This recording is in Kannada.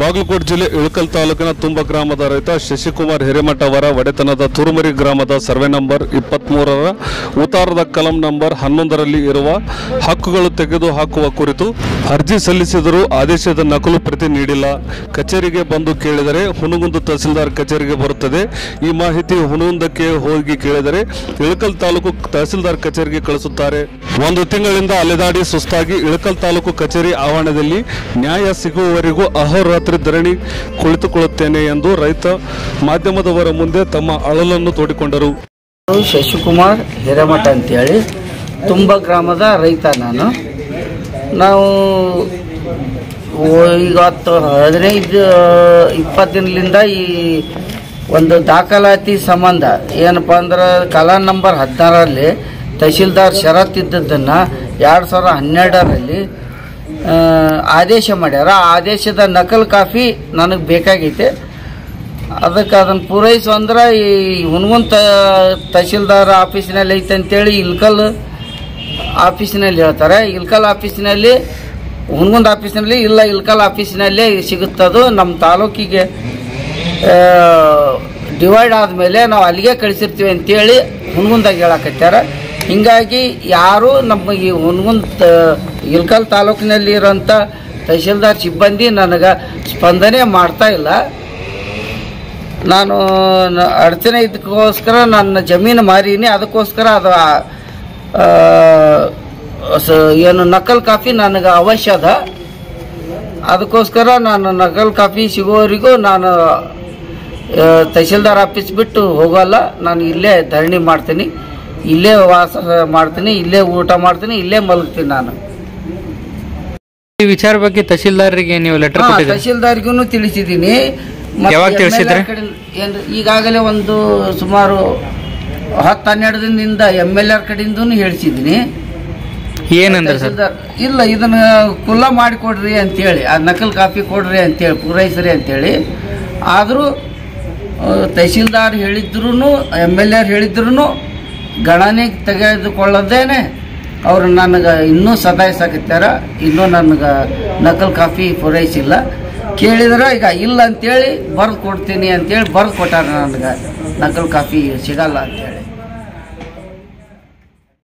ಬಾಗಲಕೋಟೆ ಜಿಲ್ಲೆ ಇಳಕಲ್ ತಾಲೂಕಿನ ತುಂಬ ಗ್ರಾಮದ ರೈತ ಶಶಿಕುಮಾರ್ ಹಿರೇಮಠ ಅವರ ಒಡೆತನದ ತುರುಮರಿ ಗ್ರಾಮದ ಸರ್ವೆ ನಂಬರ್ ಇಪ್ಪತ್ತ್ಮೂರರ ಉತ್ತಾರದ ಕಲಂ ನಂಬರ್ ಹನ್ನೊಂದರಲ್ಲಿ ಇರುವ ಹಕ್ಕುಗಳು ತೆಗೆದು ಹಾಕುವ ಕುರಿತು ಅರ್ಜಿ ಸಲ್ಲಿಸಿದರೂ ಆದೇಶದ ನಕಲು ಪ್ರತಿ ನೀಡಿಲ್ಲ ಕಚೇರಿಗೆ ಬಂದು ಕೇಳಿದರೆ ಹುನಗುಂದ ತಹಸೀಲ್ದಾರ್ ಕಚೇರಿಗೆ ಬರುತ್ತದೆ ಈ ಮಾಹಿತಿ ಹುನಗುಂದಕ್ಕೆ ಹೋಗಿ ಕೇಳಿದರೆ ಇಳಕಲ್ ತಾಲೂಕು ತಹಸೀಲ್ದಾರ್ ಕಚೇರಿಗೆ ಕಳಿಸುತ್ತಾರೆ ಒಂದು ತಿಂಗಳಿಂದ ಅಲೆದಾಡಿ ಸುಸ್ತಾಗಿ ಇಳಕಲ್ ತಾಲೂಕು ಕಚೇರಿ ಆವರಣದಲ್ಲಿ ನ್ಯಾಯ ಸಿಗುವವರೆಗೂ ಅಹೋರಾತ್ರಿ ಧರಣಿ ಕುಳಿತುಕೊಳ್ಳುತ್ತೇನೆ ಎಂದು ರೈತ ಮಾಧ್ಯಮದವರ ಮುಂದೆ ತಮ್ಮ ಅಳಲನ್ನು ತೋಡಿಕೊಂಡರು ನಾನು ಶಶಿಕುಮಾರ್ ಹಿರೇಮಠ ಅಂತೇಳಿ ತುಂಬ ಗ್ರಾಮದ ರೈತ ನಾನು ನಾವು ಓ- ಈಗ ಹತ್ತು ಹದಿನೈದು ಇಪ್ಪತ್ತು ದಿನದಿಂದ ಈ ಒಂದು ದಾಖಲಾತಿ ಸಂಬಂಧ ಏನಪ್ಪ ಅಂದ್ರೆ ಕಲಾ ನಂಬರ್ ಹದಿನಾರರಲ್ಲಿ ತಹಶೀಲ್ದಾರ್ ಷರತ್ ಇದ್ದದ್ದನ್ನು ಎರಡು ಸಾವಿರದ ಹನ್ನೆರಡರಲ್ಲಿ ಆ, ಆದೇಶ ಮಾಡ್ಯಾರ ಆ ಆದೇಶದ ನಕಲ್ ಕಾಪಿ ನನಗೆ ಬೇಕಾಗೈತೆ ಅದಕ್ಕೆ ಅದನ್ನು ಪೂರೈಸು ಅಂದ್ರೆ ಈ ಹುನ್ಗುನ್ ತ ತಹಶೀಲ್ದಾರ್ ಆಫೀಸಿನಲ್ಲಿ ಐತೆ ಅಂತೇಳಿ ಇಲ್ಕಲ್ ಆಫೀಸಿನಲ್ಲಿ ಹೇಳ್ತಾರೆ ಇಲ್ಕಲ್ ಆಫೀಸಿನಲ್ಲಿ ಹುನ್ಗುಂದ್ ಆಫೀಸಿನಲ್ಲಿ ಇಲ್ಲ ಇಲ್ಕಲ್ ಆಫೀಸಿನಲ್ಲೇ ಸಿಗುತ್ತದು ನಮ್ಮ ತಾಲೂಕಿಗೆ ಡಿವೈಡ್ ಆದಮೇಲೆ ನಾವು ಅಲ್ಲಿಗೆ ಕಳಿಸಿರ್ತೀವಿ ಅಂತೇಳಿ ಹುನ್ಗುಂದಾಗ ಹೇಳಕತ್ಯಾರ ಹಿಂಗಾಗಿ ಯಾರು ನಮ್ಮ ಈ ಹುನ್ಗುಂದ್ ತ- ಇಲ್ಕಲ್ ತಾಲೂಕಿನಲ್ಲಿ ಇರೋಂಥ ತಹಶೀಲ್ದಾರ್ ಸಿಬ್ಬಂದಿ ನನಗೆ ಸ್ಪಂದನೆ ಮಾಡ್ತಾ ಇಲ್ಲ ನಾನು ನ- ಅಡಚಣೆ ಇದಕ್ಕೋಸ್ಕರ ನನ್ನ ಜಮೀನು ಮಾರೀನಿ ಅದಕ್ಕೋಸ್ಕರ ಅದು ಆ, ಸ- ಏನು ನಕಲ್ ಕಾಪಿ ನನಗೆ ಅವಶ್ಯ ಅದ ಅದಕ್ಕೋಸ್ಕರ ನಾನು ನಕಲ್ ಕಾಪಿ ಸಿಗೋವರೆಗೂ ನಾನು ಆ, ತಹಶೀಲ್ದಾರ್ ಆಫೀಸ್ ಬಿಟ್ಟು ಹೋಗಲ್ಲ ನಾನು ಇಲ್ಲೇ ಧರಣಿ ಮಾಡ್ತೀನಿ ಇಲ್ಲೇ ವಾಸ ಮಾಡ್ತೀನಿ ಇಲ್ಲೇ ಊಟ ಮಾಡ್ತೀನಿ ಇಲ್ಲೇ ಮಲಗ್ತೀನಿ ನಾನು ಈ ವಿಚಾರ ಬಗ್ಗೆ ತಹಶೀಲ್ದಾರರಿಗೆ ನೀವು ಲೆಟರ್ ಹಾ, ಕೊಟ್ಟಿದ್ದೀರಿ ತಹಶೀಲ್ದಾರ್ಗೂ ತಿಳಿಸಿದ್ದೀನಿ ಮತ್ತೆ ಯಾವಾಗ MLA ತಿಳಿಸಿದ್ರಿ? ಕಡೆಯಿಂದ- ಏನ್ರಿ, ಈಗಾಗಲೇ ಒಂದು ಸುಮಾರು ಹತ್ತು ಹನ್ನೆರಡು ದಿನದಿಂದ ಎಮ್ ಎಲ್ ಆರ್ ಕಡೆಯಿಂದನೂ ಹೇಳಿಸಿದ್ದೀನಿ ಏನಂದ್ರೆ ಸರ್ ತಹಶೀಲ್ದಾರ್ ಇಲ್ಲ ಇದನ್ನ ಕುಲ್ಲ ಮಾಡಿಕೊಡ್ರಿ ಅಂತೇಳಿ ಆ ನಕಲ್ ಕಾಪಿ ಕೊಡ್ರಿ ಅಂತೇಳಿ ಪೂರೈಸ್ರಿ ಅಂತೇಳಿ ಆದರೂ ತಹಶೀಲ್ದಾರ್ ಹೇಳಿದ್ರು ಎಮ್ ಎಲ್ ಆರ್ ಹೇಳಿದ್ರು ಗಣನೆಗೆ ತೆಗೆದುಕೊಳ್ಳದೇನೆ ಅವರು ನನಗೆ ಇನ್ನೂ ಸತಾಯಿಸಾಕತ್ಯಾರ ಇನ್ನೂ ನನಗೆ ನಕಲ್ ಕಾಪಿ ಪೂರೈಸಿಲ್ಲ ಕೇಳಿದ್ರೆ ಈಗ ಇಲ್ಲ ಅಂತೇಳಿ ಬರೆದು ಕೊಡ್ತೀನಿ ಅಂತೇಳಿ ಬರೆದು ಕೊಟ್ಟಾರ ನನಗೆ ನಕಲ್ ಕಾಪಿ ಸಿಗಲ್ಲ ಅಂತೇಳಿ